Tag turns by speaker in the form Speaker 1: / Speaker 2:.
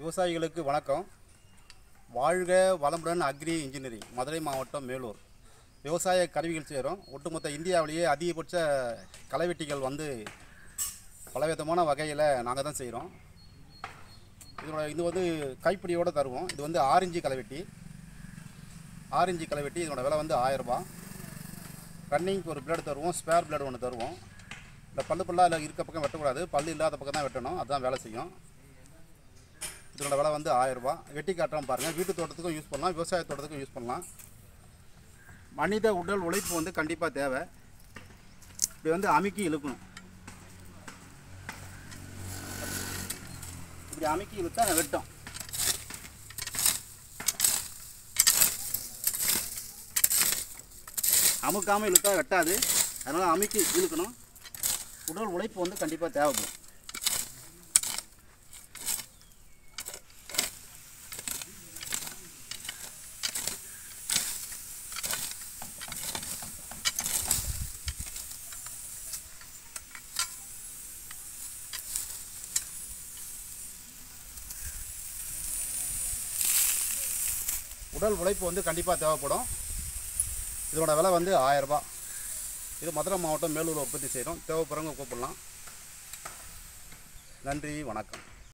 Speaker 1: விவசாயிகளுக்கு வணக்கம் வாழ்க வளமுடன் அக்ரி இன்ஜினியரிங் மதுரை மாவட்டம் மேலூர் விவசாய கருவிகள் செய்கிறோம் ஒட்டுமொத்த இந்தியாவிலேயே அதிகபட்ச களைவெட்டிகள் வந்து பலவிதமான வகையில் நாங்கள் தான் செய்கிறோம் இதோட இது வந்து கைப்பிடியோடு தருவோம் இது வந்து ஆரஞ்சு களைவெட்டி ஆரஞ்சு களைவெட்டி இதோட விலை வந்து ஆயரரூபா ரன்னிங்க்கு ஒரு பிளேடு தருவோம் ஸ்பேர் பிளேடு ஒன்று தருவோம் இந்த பல்லு பல்லாக இல்லை இருக்க பக்கம் வெட்டக்கூடாது பல்லு இல்லாத பக்கம் தான் வெட்டணும் அதுதான் வேலை செய்யும் இதோட விலை வந்து ஆயரரூபா வெட்டி காட்டுறோம் பாருங்கள் வீட்டு தோட்டத்துக்கும் யூஸ் பண்ணலாம் விவசாய தோட்டத்துக்கும் யூஸ் பண்ணலாம் மனித உடல் உழைப்பு வந்து கண்டிப்பாக தேவை இப்படி வந்து அமுக்கி இழுக்கணும் இப்படி அமுக்கி இழுத்தா வெட்டும் அமுக்காமல் இழுத்தா வெட்டாது அதனால் அமுக்கி இழுக்கணும் உடல் உழைப்பு வந்து கண்டிப்பாக தேவைப்படும் உடல் உழைப்பு வந்து கண்டிப்பாக தேவைப்படும் இதோட விலை வந்து ஆயரரூபா இது மதுரை மாவட்டம் மேலூர் உற்பத்தி செய்கிறோம் தேவைப்படுறவங்க கூப்பிடலாம் நன்றி வணக்கம்